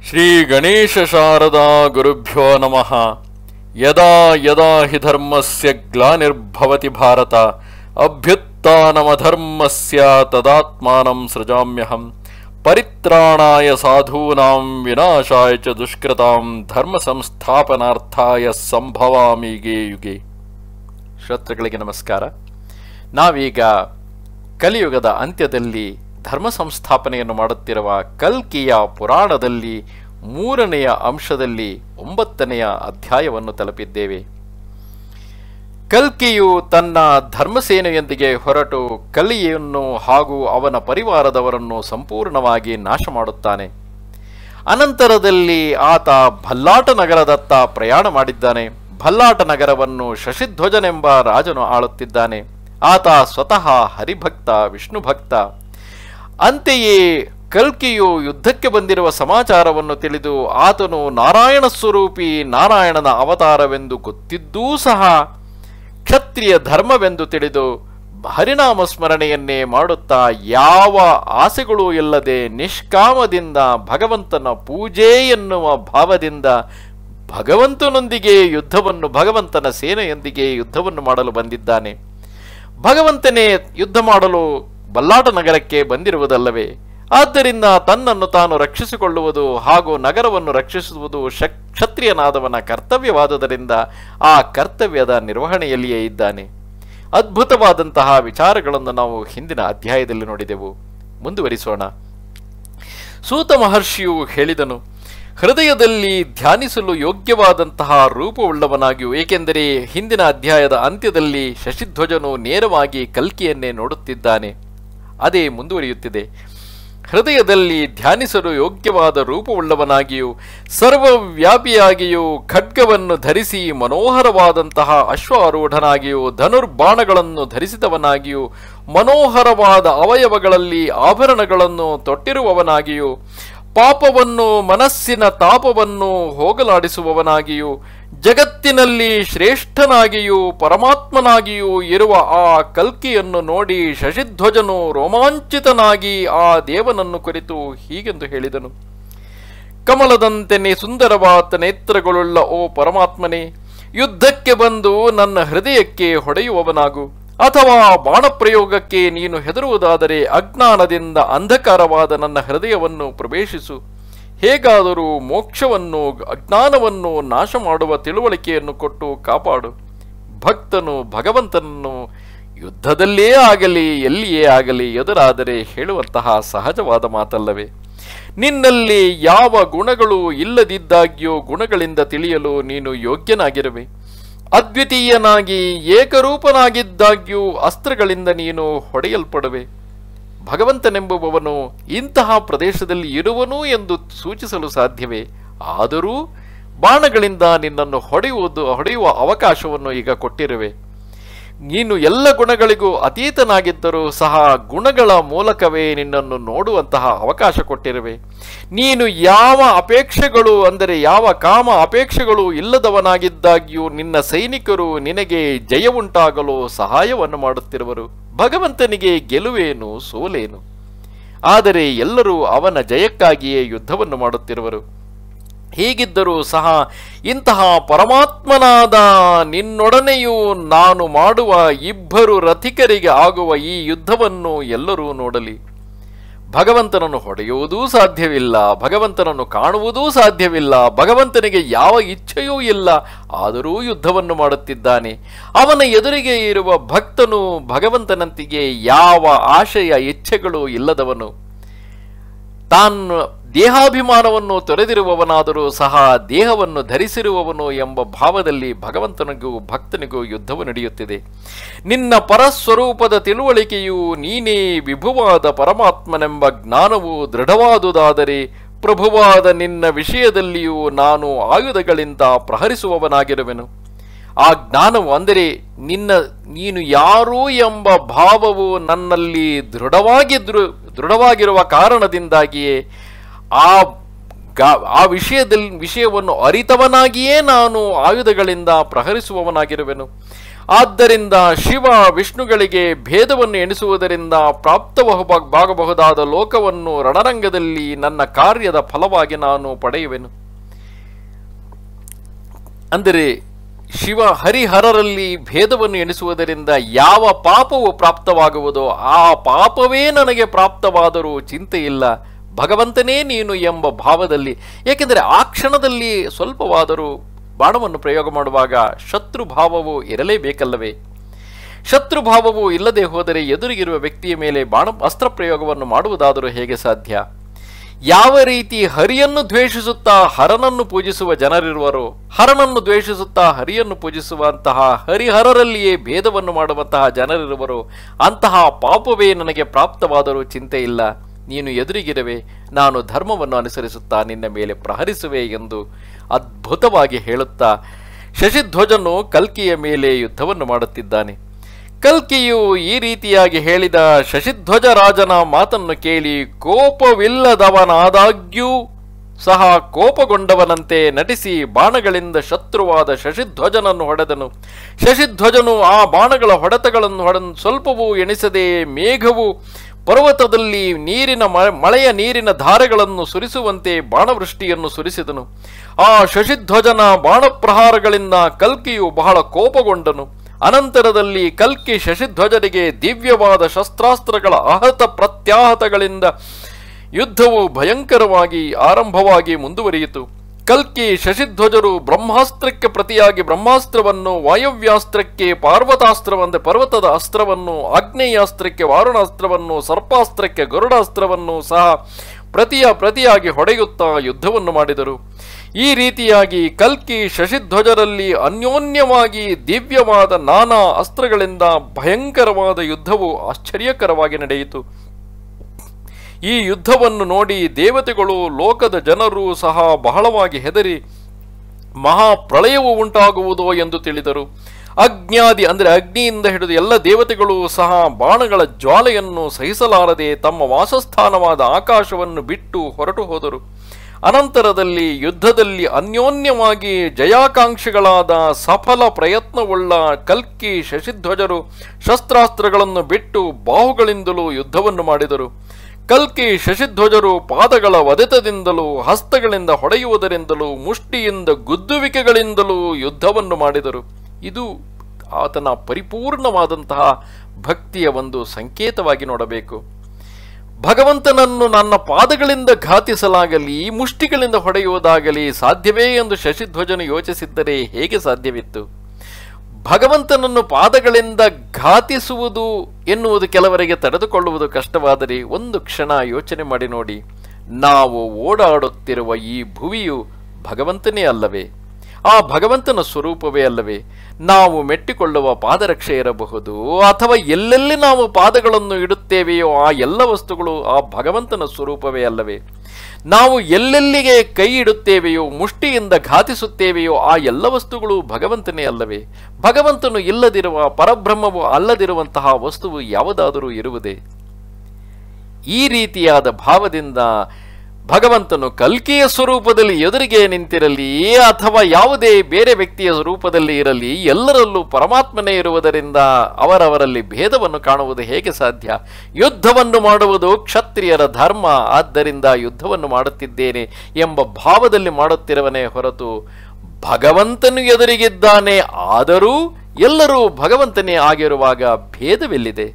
ಶ್ರೀ ಗಣೇಶ ಶಾರದಾ ಗುರುಭ್ಯೋ ನಮಃ ಯದಾ ಯದಾ ಹಿ ಧರ್ಮಸ್ಯ ಗ್ಲಾನಿರ್ಭವತಿ ಭಾರತ ಅಭ್ಯುತ್ಥಾನಮಧರ್ಮಸ್ಯ ತದಾತ್ಮಾನಂ ಸೃಜಾಮ್ಯಹಂ ಪರಿತ್ರಾಣಾಯ ಸಾಧೂನಾಂ ವಿನಾಶಾಯ ಚ ದುಷ್ಕೃತಾಂ ಧರ್ಮ ಸಂಸ್ಥಾಪನಾರ್ಥಾಯ ಸಂಭವಾಮಿ ಯುಗೆ ಯುಗೆ ಶ್ರೋತೃಗಳಿಗೆ ನಮಸ್ಕಾರ ನಾವೀಗ ಕಲಿಯುಗದ ಅಂತ್ಯದಲ್ಲಿ ಧರ್ಮ ಸಂಸ್ಥಾಪನೆಯನ್ನು ಮಾಡುತ್ತಿರುವ ಕಲ್ಕಿಯ ಪುರಾಣದಲ್ಲಿ ಮೂರನೆಯ ಅಂಶದಲ್ಲಿ ಒಂಬತ್ತನೆಯ ಅಧ್ಯಾಯವನ್ನು ತಲುಪಿದ್ದೇವೆ ಕಲ್ಕಿಯು ತನ್ನ ಧರ್ಮಸೇನೆಯೊಂದಿಗೆ ಹೊರಟು ಕಲಿಯನ್ನು ಹಾಗೂ ಅವನ ಪರಿವಾರದವರನ್ನು ಸಂಪೂರ್ಣವಾಗಿ ನಾಶ ಮಾಡುತ್ತಾನೆ ಅನಂತರದಲ್ಲಿ ಆತ ಭಲ್ಲಾಟ ನಗರದತ್ತ ಪ್ರಯಾಣ ಮಾಡಿದ್ದಾನೆ ಭಲ್ಲಾಟ ನಗರವನ್ನು ಶಶಿಧ್ವಜನೆಂಬ ರಾಜನು ಆಳುತ್ತಿದ್ದಾನೆ ಆತ ಸ್ವತಃ ಹರಿಭಕ್ತ ವಿಷ್ಣು ಭಕ್ತ ಅಂತೆಯೇ ಕಲ್ಕಿಯು ಯುದ್ಧಕ್ಕೆ ಬಂದಿರುವ ಸಮಾಚಾರವನ್ನು ತಿಳಿದು ಆತನು ನಾರಾಯಣ ಸ್ವರೂಪಿ ನಾರಾಯಣನ ಅವತಾರವೆಂದು ಗೊತ್ತಿದ್ದೂ ಸಹ ಕ್ಷತ್ರಿಯ ಧರ್ಮವೆಂದು ತಿಳಿದು ಹರಿನಾಮ ಸ್ಮರಣೆಯನ್ನೇ ಮಾಡುತ್ತಾ ಯಾವ ಆಸೆಗಳೂ ಇಲ್ಲದೆ ನಿಷ್ಕಾಮದಿಂದ ಭಗವಂತನ ಪೂಜೆ ಎನ್ನುವ ಭಾವದಿಂದ ಭಗವಂತನೊಂದಿಗೆ ಯುದ್ಧವನ್ನು ಭಗವಂತನ ಸೇನೆಯೊಂದಿಗೆ ಯುದ್ಧವನ್ನು ಮಾಡಲು ಬಂದಿದ್ದಾನೆ ಭಗವಂತನೇ ಯುದ್ಧ ಮಾಡಲು ಬಲ್ಲಾಟ ನಗರಕ್ಕೆ ಬಂದಿರುವುದಲ್ಲವೇ ಆದ್ದರಿಂದ ತನ್ನನ್ನು ತಾನು ರಕ್ಷಿಸಿಕೊಳ್ಳುವುದು ಹಾಗೂ ನಗರವನ್ನು ರಕ್ಷಿಸುವುದು ಶಕ್ ಕ್ಷತ್ರಿಯನಾದವನ ಕರ್ತವ್ಯವಾದುದರಿಂದ ಆ ಕರ್ತವ್ಯದ ನಿರ್ವಹಣೆಯಲ್ಲಿಯೇ ಇದ್ದಾನೆ ಅದ್ಭುತವಾದಂತಹ ವಿಚಾರಗಳನ್ನು ನಾವು ಹಿಂದಿನ ಅಧ್ಯಾಯದಲ್ಲಿ ನೋಡಿದೆವು ಮುಂದುವರಿಸೋಣ ಸೂತ ಮಹರ್ಷಿಯು ಹೇಳಿದನು ಹೃದಯದಲ್ಲಿ ಧ್ಯಾನಿಸಲು ಯೋಗ್ಯವಾದಂತಹ ರೂಪವುಳ್ಳವನಾಗಿಯೂ ಏಕೆಂದರೆ ಹಿಂದಿನ ಅಧ್ಯಾಯದ ಅಂತ್ಯದಲ್ಲಿ ಶಶಿಧ್ವಜನು ನೇರವಾಗಿ ಕಲ್ಕಿಯನ್ನೇ ನೋಡುತ್ತಿದ್ದಾನೆ ಅದೇ ಮುಂದುವರಿಯುತ್ತಿದೆ ಹೃದಯದಲ್ಲಿ ಧ್ಯಾನಿಸಲು ಯೋಗ್ಯವಾದ ರೂಪವುಳ್ಳವನಾಗಿಯೂ ಸರ್ವವ್ಯಾಪಿಯಾಗಿಯೂ ಖಡ್ಗವನ್ನು ಧರಿಸಿ ಮನೋಹರವಾದಂತಹ ಅಶ್ವಾರೂಢನಾಗಿಯೂ ಧನುರ್ಬಾಣಗಳನ್ನು ಧರಿಸಿದವನಾಗಿಯೂ ಮನೋಹರವಾದ ಅವಯವಗಳಲ್ಲಿ ಆಭರಣಗಳನ್ನು ತೊಟ್ಟಿರುವವನಾಗಿಯೂ ಪಾಪವನ್ನು ಮನಸ್ಸಿನ ತಾಪವನ್ನು ಹೋಗಲಾಡಿಸುವವನಾಗಿಯೂ ಜಗತ್ತಿನಲ್ಲಿ ಶ್ರೇಷ್ಠನಾಗಿಯೂ ಪರಮಾತ್ಮನಾಗಿಯೂ ಇರುವ ಆ ಕಲ್ಕಿಯನ್ನು ನೋಡಿ ಶಶಿಧ್ವಜನು ರೋಮಾಂಚಿತನಾಗಿ ಆ ದೇವನನ್ನು ಕುರಿತು ಹೀಗೆಂದು ಹೇಳಿದನು ಕಮಲದಂತೆ ಸುಂದರವಾದ ನೇತ್ರಗಳುಳ್ಳ ಓ ಪರಮಾತ್ಮನೇ ಯುದ್ಧಕ್ಕೆ ಬಂದು ನನ್ನ ಹೃದಯಕ್ಕೆ ಹೊಡೆಯುವವನಾಗು ಅಥವಾ ಬಾಣಪ್ರಯೋಗಕ್ಕೆ ನೀನು ಹೆದರುವುದಾದರೆ ಅಜ್ಞಾನದಿಂದ ಅಂಧಕಾರವಾದ ನನ್ನ ಹೃದಯವನ್ನು ಪ್ರವೇಶಿಸು ಹೇಗಾದರೂ ಮೋಕ್ಷವನ್ನು ಅಜ್ಞಾನವನ್ನು ನಾಶ ಮಾಡುವ ತಿಳುವಳಿಕೆಯನ್ನು ಕೊಟ್ಟು ಕಾಪಾಡು ಭಕ್ತನು ಭಗವಂತನನ್ನು ಯುದ್ಧದಲ್ಲೇ ಆಗಲಿ ಎಲ್ಲಿಯೇ ಆಗಲಿ ಎದುರಾದರೆ ಹೇಳುವಂತಹ ಸಹಜವಾದ ಮಾತಲ್ಲವೇ ನಿನ್ನಲ್ಲಿ ಯಾವ ಗುಣಗಳು ಇಲ್ಲದಿದ್ದಾಗ್ಯೂ ಗುಣಗಳಿಂದ ತಿಳಿಯಲು ನೀನು ಯೋಗ್ಯನಾಗಿರುವೆ ಅದ್ವಿತೀಯನಾಗಿ ಏಕರೂಪನಾಗಿದ್ದಾಗ್ಯೂ ಅಸ್ತ್ರಗಳಿಂದ ನೀನು ಹೊಡೆಯಲ್ಪಡುವೆ ಭಗವಂತನೆಂಬುವವನು ಇಂತಹ ಪ್ರದೇಶದಲ್ಲಿ ಇರುವನು ಎಂದು ಸೂಚಿಸಲು ಸಾಧ್ಯವೇ ಆದರೂ ಬಾಣಗಳಿಂದ ನಿನ್ನನ್ನು ಹೊಡೆಯುವುದು ಹೊಡೆಯುವ ಅವಕಾಶವನ್ನು ಈಗ ಕೊಟ್ಟಿರುವೆ ನೀನು ಎಲ್ಲ ಗುಣಗಳಿಗೂ ಅತೀತನಾಗಿದ್ದರೂ ಸಹ ಗುಣಗಳ ಮೂಲಕವೇ ನಿನ್ನನ್ನು ನೋಡುವಂತಹ ಅವಕಾಶ ಕೊಟ್ಟಿರುವೆ ನೀನು ಯಾವ ಅಪೇಕ್ಷೆಗಳು ಅಂದರೆ ಯಾವ ಕಾಮ ಅಪೇಕ್ಷೆಗಳು ಇಲ್ಲದವನಾಗಿದ್ದಾಗ್ಯೂ ನಿನ್ನ ಸೈನಿಕರು ನಿನಗೆ ಜಯವುಂಟಾಗಲು ಸಹಾಯವನ್ನು ಮಾಡುತ್ತಿರುವರು ಭಗವಂತನಿಗೆ ಗೆಲುವೇನು ಸೋಲೇನು ಆದರೆ ಎಲ್ಲರೂ ಅವನ ಜಯಕ್ಕಾಗಿಯೇ ಯುದ್ಧವನ್ನು ಮಾಡುತ್ತಿರುವರು ಹೀಗಿದ್ದರೂ ಸಹ ಇಂತಹ ಪರಮಾತ್ಮನಾದ ನಿನ್ನೊಡನೆಯೂ ನಾನು ಮಾಡುವ ಇಬ್ಬರು ರಥಿಕರಿಗೆ ಆಗುವ ಈ ಯುದ್ಧವನ್ನು ಎಲ್ಲರೂ ನೋಡಲಿ ಭಗವಂತನನ್ನು ಹೊಡೆಯುವುದೂ ಸಾಧ್ಯವಿಲ್ಲ ಭಗವಂತನನ್ನು ಕಾಣುವುದೂ ಸಾಧ್ಯವಿಲ್ಲ ಭಗವಂತನಿಗೆ ಯಾವ ಇಚ್ಛೆಯೂ ಇಲ್ಲ ಆದರೂ ಯುದ್ಧವನ್ನು ಮಾಡುತ್ತಿದ್ದಾನೆ ಅವನ ಎದುರಿಗೆ ಇರುವ ಭಕ್ತನು ಭಗವಂತನಂತಿಗೆ ಯಾವ ಆಶಯ ಇಚ್ಛೆಗಳು ಇಲ್ಲದವನು ತಾನು ದೇಹಾಭಿಮಾನವನ್ನು ತೊರೆದಿರುವವನಾದರೂ ಸಹ ದೇಹವನ್ನು ಧರಿಸಿರುವವನು ಎಂಬ ಭಾವದಲ್ಲಿ ಭಗವಂತನಿಗೂ ಭಕ್ತನಿಗೂ ಯುದ್ಧವು ನಡೆಯುತ್ತಿದೆ ನಿನ್ನ ಪರಸ್ವರೂಪದ ತಿಳುವಳಿಕೆಯು ನೀನೇ ವಿಭುವಾದ ಪರಮಾತ್ಮನೆಂಬ ಜ್ಞಾನವು ದೃಢವಾದುದಾದರೆ ಪ್ರಭುವಾದ ನಿನ್ನ ವಿಷಯದಲ್ಲಿಯೂ ನಾನು ಆಯುಧಗಳಿಂದ ಪ್ರಹರಿಸುವವನಾಗಿರುವೆನು ಆ ಜ್ಞಾನವು ಅಂದರೆ ನಿನ್ನ ನೀನು ಯಾರು ಎಂಬ ಭಾವವು ನನ್ನಲ್ಲಿ ದೃಢವಾಗಿ ದೃ ದೃಢವಾಗಿರುವ ಕಾರಣದಿಂದಾಗಿಯೇ ಆ ಗಾ- ಆ ವಿಷಯದಲ್ಲಿ ವಿಷಯವನ್ನು ಅರಿತವನಾಗಿಯೇ ನಾನು ಆಯುಧಗಳಿಂದ ಪ್ರಹರಿಸುವವನಾಗಿರುವೆನು ಆದ್ದರಿಂದ ಶಿವ ವಿಷ್ಣುಗಳಿಗೆ ಭೇದವನ್ನು ಎಣಿಸುವುದರಿಂದ ಪ್ರಾಪ್ತವಾಗಬಹುದಾದ ಲೋಕವನ್ನು ರಣರಂಗದಲ್ಲಿ ನನ್ನ ಕಾರ್ಯದ ಫಲವಾಗಿ ನಾನು ಪಡೆಯುವೆನು ಅಂದರೆ ಶಿವ ಹರಿಹರರಲ್ಲಿ ಭೇದವನ್ನು ಎಣಿಸುವುದರಿಂದ ಯಾವ ಪಾಪವು ಪ್ರಾಪ್ತವಾಗುವುದೋ ಆ ಪಾಪವೇ ನನಗೆ ಪ್ರಾಪ್ತವಾದರೂ ಚಿಂತೆ ಇಲ್ಲ ಭಗವಂತನೇ ನೀನು ಎಂಬ ಭಾವದಲ್ಲಿ ಏಕೆಂದರೆ ಆ ಕ್ಷಣದಲ್ಲಿ ಸ್ವಲ್ಪವಾದರೂ ಬಾಣವನ್ನು ಪ್ರಯೋಗ ಮಾಡುವಾಗ ಶತ್ರು ಭಾವವು ಇರಲೇಬೇಕಲ್ಲವೇ ಶತ್ರು ಭಾವವು ಇಲ್ಲದೆ ಹೋದರೆ ಎದುರಿಗಿರುವ ವ್ಯಕ್ತಿಯ ಮೇಲೆ ಬಾಣ ಅಸ್ತ್ರ ಪ್ರಯೋಗವನ್ನು ಮಾಡುವುದಾದರೂ ಹೇಗೆ ಸಾಧ್ಯ ಯಾವ ರೀತಿ ಹರಿಯನ್ನು ದ್ವೇಷಿಸುತ್ತಾ ಹರನನ್ನು ಪೂಜಿಸುವ ಜನರಿರುವರೋ ಹರನನ್ನು ದ್ವೇಷಿಸುತ್ತಾ ಹರಿಯನ್ನು ಪೂಜಿಸುವಂತಹ ಹರಿಹರರಲ್ಲಿಯೇ ಭೇದವನ್ನು ಮಾಡುವಂತಹ ಜನರಿರುವರೋ ಅಂತಹ ಪಾಪವೇ ನನಗೆ ಪ್ರಾಪ್ತವಾದರೂ ಚಿಂತೆ ಇಲ್ಲ ನೀನು ಎದುರಿಗಿರವೆ ನಾನು ಧರ್ಮವನ್ನು ಅನುಸರಿಸುತ್ತಾ ನಿನ್ನ ಮೇಲೆ ಪ್ರಹರಿಸುವೆ ಎಂದು ಅದ್ಭುತವಾಗಿ ಹೇಳುತ್ತಾ ಶಶಿಧ್ವಜನು ಕಲ್ಕಿಯ ಮೇಲೆ ಯುದ್ಧವನ್ನು ಮಾಡುತ್ತಿದ್ದಾನೆ ಕಲ್ಕಿಯು ಈ ರೀತಿಯಾಗಿ ಹೇಳಿದ ಶಶಿಧ್ವಜ ರಾಜನ ಮಾತನ್ನು ಕೇಳಿ ಕೋಪವಿಲ್ಲದವನಾದಾಗ್ಯೂ ಸಹ ಕೋಪಗೊಂಡವನಂತೆ ನಟಿಸಿ ಬಾಣಗಳಿಂದ ಶತ್ರುವಾದ ಶಶಿಧ್ವಜನನ್ನು ಹೊಡೆದನು ಶಶಿಧ್ವಜನು ಆ ಬಾಣಗಳ ಹೊಡೆತಗಳನ್ನು ಹೊಡ ಸ್ವಲ್ಪವೂ ಎಣಿಸದೆ ಮೇಘವು ಪರ್ವತದಲ್ಲಿ ನೀರಿನ ಮಳೆಯ ನೀರಿನ ಧಾರೆಗಳನ್ನು ಸುರಿಸುವಂತೆ ಬಾಣವೃಷ್ಟಿಯನ್ನು ಸುರಿಸಿದನು ಆ ಶಶಿಧ್ವಜನ ಬಾಣಪ್ರಹಾರಗಳಿಂದ ಕಲ್ಕಿಯು ಬಹಳ ಕೋಪಗೊಂಡನು ಅನಂತರದಲ್ಲಿ ಕಲ್ಕಿ ಶಶಿಧ್ವಜನಿಗೆ ದಿವ್ಯವಾದ ಶಸ್ತ್ರಾಸ್ತ್ರಗಳ ಅಹತ ಪ್ರತ್ಯಾಹತಗಳಿಂದ ಯುದ್ಧವು ಭಯಂಕರವಾಗಿ ಆರಂಭವಾಗಿ ಮುಂದುವರಿಯಿತು ಕಲ್ಕಿ ಶಶಿಧ್ವಜರು ಬ್ರಹ್ಮಾಸ್ತ್ರಕ್ಕೆ ಪ್ರತಿಯಾಗಿ ಬ್ರಹ್ಮಾಸ್ತ್ರವನ್ನು ವಾಯವ್ಯಾಸ್ತ್ರಕ್ಕೆ ಪಾರ್ವತಾಸ್ತ್ರವಂತೆ ಪರ್ವತದ ಅಸ್ತ್ರವನ್ನು ಆಗ್ನೇಯಾಸ್ತ್ರಕ್ಕೆ ವಾರುಣಾಸ್ತ್ರವನ್ನು ಸರ್ಪಾಸ್ತ್ರಕ್ಕೆ ಗರುಡಾಸ್ತ್ರವನ್ನು ಸಹ ಪ್ರತಿಯ ಪ್ರತಿಯಾಗಿ ಹೊಡೆಯುತ್ತಾ ಯುದ್ಧವನ್ನು ಮಾಡಿದರು ಈ ರೀತಿಯಾಗಿ ಕಲ್ಕಿ ಶಶಿಧ್ವಜರಲ್ಲಿ ಅನ್ಯೋನ್ಯವಾಗಿ ದಿವ್ಯವಾದ ನಾನಾ ಅಸ್ತ್ರಗಳಿಂದ ಭಯಂಕರವಾದ ಯುದ್ಧವು ಆಶ್ಚರ್ಯಕರವಾಗಿ ನಡೆಯಿತು ಈ ಯುದ್ಧವನ್ನು ನೋಡಿ ದೇವತೆಗಳು ಲೋಕದ ಜನರು ಸಹ ಬಹಳವಾಗಿ ಹೆದರಿ ಮಹಾಪ್ರಳಯವು ಉಂಟಾಗುವುದೋ ಎಂದು ತಿಳಿದರು ಅಗ್ನ್ಯಾದಿ ಅಂದರೆ ಅಗ್ನಿಯಿಂದ ಹಿಡಿದು ಎಲ್ಲ ದೇವತೆಗಳು ಸಹ ಬಾಣಗಳ ಜ್ವಾಲೆಯನ್ನು ಸಹಿಸಲಾರದೆ ತಮ್ಮ ವಾಸಸ್ಥಾನವಾದ ಆಕಾಶವನ್ನು ಬಿಟ್ಟು ಹೊರಟು ಹೋದರು ಅನಂತರದಲ್ಲಿ ಯುದ್ಧದಲ್ಲಿ ಅನ್ಯೋನ್ಯವಾಗಿ ಜಯಾಕಾಂಕ್ಷಿಗಳಾದ ಸಫಲ ಪ್ರಯತ್ನವುಳ್ಳ ಕಲ್ಕಿ ಶಶಿಧ್ವಜರು ಶಸ್ತ್ರಾಸ್ತ್ರಗಳನ್ನು ಬಿಟ್ಟು ಬಾಹುಗಳಿಂದಲೂ ಯುದ್ಧವನ್ನು ಮಾಡಿದರು ಕಲ್ಕಿ ಶಶಿಧ್ವಜರು ಪಾದಗಳ ಒದೆತದಿಂದಲೂ ಹಸ್ತಗಳಿಂದ ಹೊಡೆಯುವುದರಿಂದಲೂ ಮುಷ್ಟಿಯಿಂದ ಗುದ್ದುವಿಕೆಗಳಿಂದಲೂ ಯುದ್ಧವನ್ನು ಮಾಡಿದರು ಇದು ಆತನ ಪರಿಪೂರ್ಣವಾದಂತಹ ಭಕ್ತಿಯ ಒಂದು ಸಂಕೇತವಾಗಿ ನೋಡಬೇಕು ಭಗವಂತನನ್ನು ನನ್ನ ಪಾದಗಳಿಂದ ಘಾತಿಸಲಾಗಲಿ ಮುಷ್ಟಿಗಳಿಂದ ಹೊಡೆಯುವುದಾಗಲಿ ಸಾಧ್ಯವೇ ಎಂದು ಶಶಿಧ್ವಜನು ಯೋಚಿಸಿದ್ದರೆ ಹೇಗೆ ಸಾಧ್ಯವಿತ್ತು ಭಗವಂತನನ್ನು ಪಾದಗಳಿಂದ ಘಾತಿಸುವುದು ಎನ್ನುವುದು ಕೆಲವರಿಗೆ ತಡೆದುಕೊಳ್ಳುವುದು ಕಷ್ಟವಾದರೆ ಒಂದು ಕ್ಷಣ ಯೋಚನೆ ಮಾಡಿ ನೋಡಿ ನಾವು ಓಡಾಡುತ್ತಿರುವ ಈ ಭುವಿಯು ಭಗವಂತನೇ ಅಲ್ಲವೇ ಆ ಭಗವಂತನ ಸ್ವರೂಪವೇ ಅಲ್ಲವೇ ನಾವು ಮೆಟ್ಟಿಕೊಳ್ಳುವ ಪಾದರಕ್ಷೆ ಇರಬಹುದು ಅಥವಾ ಎಲ್ಲೆಲ್ಲಿ ನಾವು ಪಾದಗಳನ್ನು ಇಡುತ್ತೇವೆಯೋ ಆ ಎಲ್ಲ ವಸ್ತುಗಳು ಆ ಭಗವಂತನ ಸ್ವರೂಪವೇ ಅಲ್ಲವೇ ನಾವು ಎಲ್ಲೆಲ್ಲಿಗೆ ಕೈ ಇಡುತ್ತೇವೆಯೋ ಮುಷ್ಟಿಯಿಂದ ಘಾತಿಸುತ್ತೇವೆಯೋ ಆ ಎಲ್ಲ ವಸ್ತುಗಳು ಭಗವಂತನೇ ಅಲ್ಲವೇ ಭಗವಂತನು ಇಲ್ಲದಿರುವ ಪರಬ್ರಹ್ಮವು ಅಲ್ಲದಿರುವಂತಹ ವಸ್ತುವು ಯಾವುದಾದರೂ ಇರುವುದೇ ಈ ರೀತಿಯಾದ ಭಾವದಿಂದ ಭಗವಂತನು ಕಲ್ಕಿಯ ಸ್ವರೂಪದಲ್ಲಿ ಎದುರಿಗೆ ನಿಂತಿರಲಿ ಅಥವಾ ಯಾವುದೇ ಬೇರೆ ವ್ಯಕ್ತಿಯ ರೂಪದಲ್ಲಿ ಇರಲಿ ಎಲ್ಲರಲ್ಲೂ ಪರಮಾತ್ಮನೇ ಇರುವುದರಿಂದ ಅವರವರಲ್ಲಿ ಭೇದವನ್ನು ಕಾಣುವುದು ಹೇಗೆ ಸಾಧ್ಯ ಯುದ್ಧವನ್ನು ಮಾಡುವುದು ಕ್ಷತ್ರಿಯರ ಧರ್ಮ ಆದ್ದರಿಂದ ಯುದ್ಧವನ್ನು ಮಾಡುತ್ತಿದ್ದೇನೆ ಎಂಬ ಭಾವದಲ್ಲಿ ಮಾಡುತ್ತಿರುವನೇ ಹೊರತು ಭಗವಂತನು ಎದುರಿಗಿದ್ದಾನೆ ಆದರೂ ಎಲ್ಲರೂ ಭಗವಂತನೇ ಆಗಿರುವಾಗ ಭೇದವೆಲ್ಲಿದೆ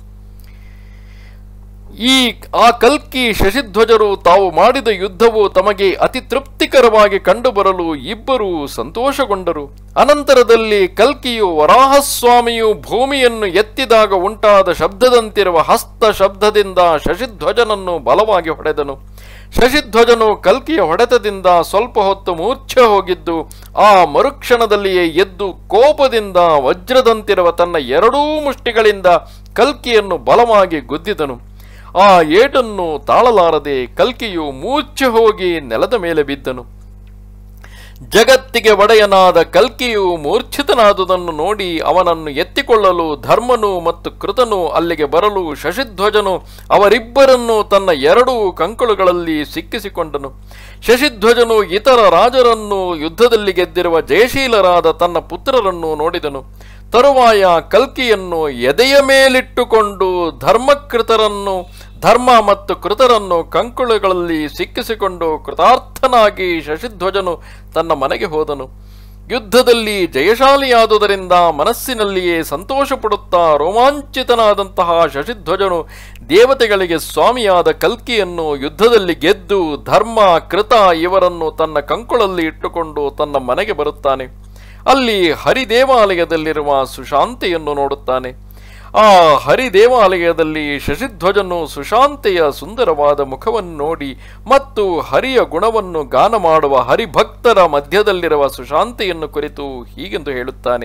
ಈ ಆ ಕಲ್ಕಿ ಶಶಿಧ್ವಜರು ತಾವು ಮಾಡಿದ ಯುದ್ಧವು ತಮಗೆ ಅತಿ ತೃಪ್ತಿಕರವಾಗಿ ಕಂಡುಬರಲು ಇಬ್ಬರೂ ಸಂತೋಷಗೊಂಡರು ಅನಂತರದಲ್ಲಿ ಕಲ್ಕಿಯು ವರಾಹಸ್ವಾಮಿಯು ಭೂಮಿಯನ್ನು ಎತ್ತಿದಾಗ ಉಂಟಾದ ಶಬ್ದದಂತಿರುವ ಹಸ್ತ ಶಬ್ದದಿಂದ ಶಶಿಧ್ವಜನನ್ನು ಬಲವಾಗಿ ಹೊಡೆದನು ಶಶಿಧ್ವಜನು ಕಲ್ಕಿಯ ಹೊಡೆತದಿಂದ ಸ್ವಲ್ಪ ಹೊತ್ತು ಮೂರ್ಛೆ ಹೋಗಿದ್ದು ಆ ಮರುಕ್ಷಣದಲ್ಲಿಯೇ ಎದ್ದು ಕೋಪದಿಂದ ವಜ್ರದಂತಿರುವ ತನ್ನ ಎರಡೂ ಮುಷ್ಟಿಗಳಿಂದ ಕಲ್ಕಿಯನ್ನು ಬಲವಾಗಿ ಗುದ್ದಿದನು ಆ ಏಟನ್ನು ತಾಳಲಾರದೆ ಕಲ್ಕಿಯು ಮೂರ್ಛೆ ಹೋಗಿ ನೆಲದ ಮೇಲೆ ಬಿದ್ದನು ಜಗತ್ತಿಗೆ ಒಡೆಯನಾದ ಕಲ್ಕಿಯು ಮೂರ್ಛಿತನಾದುದನ್ನು ನೋಡಿ ಅವನನ್ನು ಎತ್ತಿಕೊಳ್ಳಲು ಧರ್ಮನು ಮತ್ತು ಕೃತನು ಅಲ್ಲಿಗೆ ಬರಲು ಶಶಿಧ್ವಜನು ಅವರಿಬ್ಬರನ್ನು ತನ್ನ ಎರಡೂ ಕಂಕುಳುಗಳಲ್ಲಿ ಸಿಕ್ಕಿಸಿಕೊಂಡನು ಶಶಿಧ್ವಜನು ಇತರ ರಾಜರನ್ನು ಯುದ್ಧದಲ್ಲಿ ಗೆದ್ದಿರುವ ಜಯಶೀಲರಾದ ತನ್ನ ಪುತ್ರರನ್ನು ನೋಡಿದನು ತರುವಾಯ ಕಲ್ಕಿಯನ್ನು ಎದೆಯ ಮೇಲಿಟ್ಟುಕೊಂಡು ಧರ್ಮಕೃತರನ್ನು ಧರ್ಮ ಮತ್ತು ಕೃತರನ್ನು ಕಂಕುಳುಗಳಲ್ಲಿ ಸಿಕ್ಕಿಸಿಕೊಂಡು ಕೃತಾರ್ಥನಾಗಿ ಶಶಿಧ್ವಜನು ತನ್ನ ಮನೆಗೆ ಹೋದನು ಯುದ್ಧದಲ್ಲಿ ಜಯಶಾಲಿಯಾದುದರಿಂದ ಮನಸ್ಸಿನಲ್ಲಿಯೇ ಸಂತೋಷ ಪಡುತ್ತಾ ರೋಮಾಂಚಿತನಾದಂತಹ ಶಶಿಧ್ವಜನು ದೇವತೆಗಳಿಗೆ ಸ್ವಾಮಿಯಾದ ಕಲ್ಕಿಯನ್ನು ಯುದ್ಧದಲ್ಲಿ ಗೆದ್ದು ಧರ್ಮ ಕೃತ ಇವರನ್ನು ತನ್ನ ಕಂಕುಳಲ್ಲಿ ಇಟ್ಟುಕೊಂಡು ತನ್ನ ಮನೆಗೆ ಬರುತ್ತಾನೆ ಅಲ್ಲಿ ಹರಿದೇವಾಲಯದಲ್ಲಿರುವ ಸುಶಾಂತಿಯನ್ನು ನೋಡುತ್ತಾನೆ ಆ ಹರಿದೇವಾಲಯದಲ್ಲಿ ಶಶಿಧ್ವಜನು ಸುಶಾಂತೆಯ ಸುಂದರವಾದ ಮುಖವನ್ನು ನೋಡಿ ಮತ್ತು ಹರಿಯ ಗುಣವನ್ನು ಗಾನ ಮಾಡುವ ಹರಿಭಕ್ತರ ಮಧ್ಯದಲ್ಲಿರುವ ಸುಶಾಂತಿಯನ್ನು ಕುರಿತು ಹೀಗೆಂದು ಹೇಳುತ್ತಾನೆ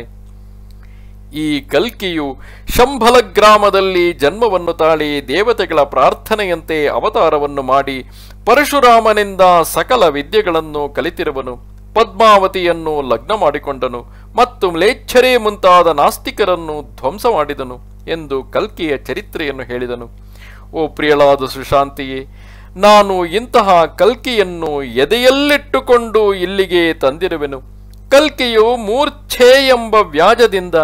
ಈ ಕಲ್ಕಿಯು ಶಂಭಲ ಗ್ರಾಮದಲ್ಲಿ ಜನ್ಮವನ್ನು ತಾಳಿ ದೇವತೆಗಳ ಪ್ರಾರ್ಥನೆಯಂತೆ ಅವತಾರವನ್ನು ಮಾಡಿ ಪರಶುರಾಮನಿಂದ ಸಕಲ ವಿದ್ಯೆಗಳನ್ನು ಕಲಿತಿರುವನು ಪದ್ಮಾವತಿಯನ್ನು ಲಗ್ನ ಮಾಡಿಕೊಂಡನು ಮತ್ತು ಮ್ಲೇಚ್ಛರೇ ಮುಂತಾದ ನಾಸ್ತಿಕರನ್ನು ಧ್ವಂಸ ಮಾಡಿದನು ಎಂದು ಕಲ್ಕಿಯ ಚರಿತ್ರೆಯನ್ನು ಹೇಳಿದನು ಓ ಪ್ರಿಯಳಾದ ಸುಶಾಂತಿಯೇ ನಾನು ಇಂತಹ ಕಲ್ಕಿಯನ್ನು ಎದೆಯಲ್ಲಿಟ್ಟುಕೊಂಡು ಇಲ್ಲಿಗೆ ತಂದಿರುವೆನು ಕಲ್ಕಿಯು ಮೂರ್ಛೆ ಎಂಬ ವ್ಯಾಜದಿಂದ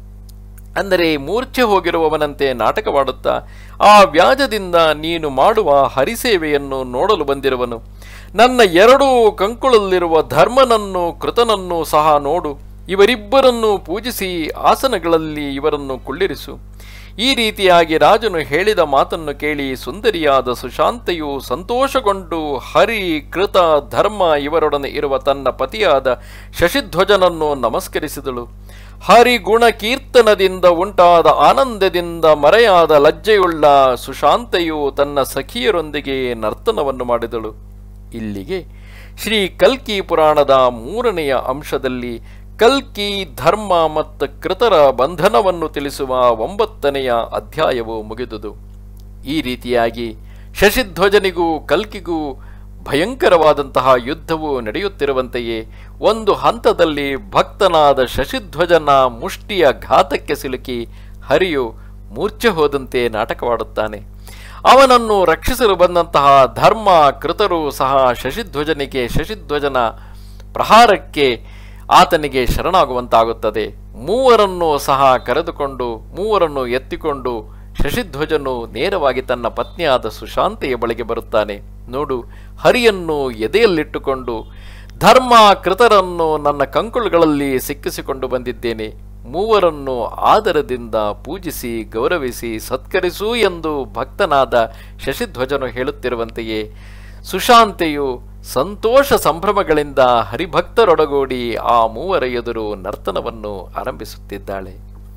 ಅಂದರೆ ಮೂರ್ಛೆ ಹೋಗಿರುವವನಂತೆ ನಾಟಕವಾಡುತ್ತಾ ಆ ವ್ಯಾಜದಿಂದ ನೀನು ಮಾಡುವ ಹರಿಸೇವೆಯನ್ನು ನೋಡಲು ಬಂದಿರುವನು ನನ್ನ ಎರಡೂ ಕಂಕುಳಲ್ಲಿರುವ ಧರ್ಮನನ್ನು ಕೃತನನ್ನು ಸಹ ನೋಡು ಇವರಿಬ್ಬರನ್ನು ಪೂಜಿಸಿ ಆಸನಗಳಲ್ಲಿ ಇವರನ್ನು ಕುಳ್ಳಿರಿಸು ಈ ರೀತಿಯಾಗಿ ರಾಜನು ಹೇಳಿದ ಮಾತನ್ನು ಕೇಳಿ ಸುಂದರಿಯಾದ ಸುಶಾಂತೆಯು ಸಂತೋಷಗೊಂಡು ಹರಿ ಕೃತ ಧರ್ಮ ಇವರೊಡನೆ ಇರುವ ತನ್ನ ಪತಿಯಾದ ಶಶಿಧ್ವಜನನ್ನು ನಮಸ್ಕರಿಸಿದಳು ಹರಿಗುಣ ಕೀರ್ತನದಿಂದ ಉಂಟಾದ ಆನಂದದಿಂದ ಮರೆಯಾದ ಲಜ್ಜೆಯುಳ್ಳ ಸುಶಾಂತೆಯು ತನ್ನ ಸಖಿಯರೊಂದಿಗೆ ನರ್ತನವನ್ನು ಮಾಡಿದಳು ಇಲ್ಲಿಗೆ ಶ್ರೀ ಕಲ್ಕಿ ಪುರಾಣದ ಮೂರನೆಯ ಅಂಶದಲ್ಲಿ ಕಲ್ಕಿ ಧರ್ಮ ಮತ್ತು ಕೃತರ ಬಂಧನವನ್ನು ತಿಳಿಸುವ ಒಂಬತ್ತನೆಯ ಅಧ್ಯಾಯವು ಮುಗಿದುದು ಈ ರೀತಿಯಾಗಿ ಶಶಿಧ್ವಜನಿಗೂ ಕಲ್ಕಿಗೂ ಭಯಂಕರವಾದಂತಹ ಯುದ್ಧವು ನಡೆಯುತ್ತಿರುವಂತೆಯೇ ಒಂದು ಹಂತದಲ್ಲಿ ಭಕ್ತನಾದ ಶಶಿಧ್ವಜನ ಮುಷ್ಟಿಯ ಘಾತಕ್ಕೆ ಸಿಲುಕಿ ಹರಿಯು ಮೂರ್ಛೆ ಹೋದಂತೆ ನಾಟಕವಾಡುತ್ತಾನೆ ಅವನನ್ನು ರಕ್ಷಿಸಲು ಬಂದಂತಹ ಧರ್ಮ ಕೃತರು ಸಹ ಶಶಿಧ್ವಜನಿಗೆ ಶಶಿಧ್ವಜನ ಪ್ರಹಾರಕ್ಕೆ ಆತನಿಗೆ ಶರಣಾಗುವಂತಾಗುತ್ತದೆ ಮೂವರನ್ನು ಸಹ ಕರೆದುಕೊಂಡು ಮೂವರನ್ನು ಎತ್ತಿಕೊಂಡು ಶಶಿಧ್ವಜನು ನೇರವಾಗಿ ತನ್ನ ಪತ್ನಿಯಾದ ಸುಶಾಂತೆಯ ಬಳಿಗೆ ಬರುತ್ತಾನೆ ನೋಡು ಹರಿಯನ್ನು ಎದೆಯಲ್ಲಿಟ್ಟುಕೊಂಡು ಧರ್ಮ ಕೃತರನ್ನು ನನ್ನ ಕಂಕುಳುಗಳಲ್ಲಿ ಸಿಕ್ಕಿಸಿಕೊಂಡು ಬಂದಿದ್ದೇನೆ ಮೂವರನ್ನು ಆದರದಿಂದ ಪೂಜಿಸಿ ಗೌರವಿಸಿ ಸತ್ಕರಿಸು ಎಂದು ಭಕ್ತನಾದ ಶಶಿಧ್ವಜನು ಹೇಳುತ್ತಿರುವಂತೆಯೇ ಸುಶಾಂತೆಯು ಸಂತೋಷ ಸಂಭ್ರಮಗಳಿಂದ ಹರಿಭಕ್ತರೊಡಗೂಡಿ ಆ ಮೂವರ ಎದುರು ನರ್ತನವನ್ನು ಆರಂಭಿಸುತ್ತಿದ್ದಾಳೆ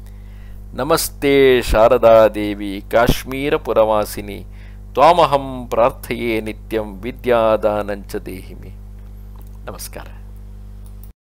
ನಮಸ್ತೆ ಶಾರದಾ ದೇವಿ ಕಾಶ್ಮೀರ ಪುರವಾಸಿನಿ ತ್ವಾಮಹಂ ಪ್ರಾರ್ಥಯೇ ನಿತ್ಯಂ ವಿದ್ಯಾದಾನಂಚ ದೇಹಿಮೆ ನಮಸ್ಕಾರ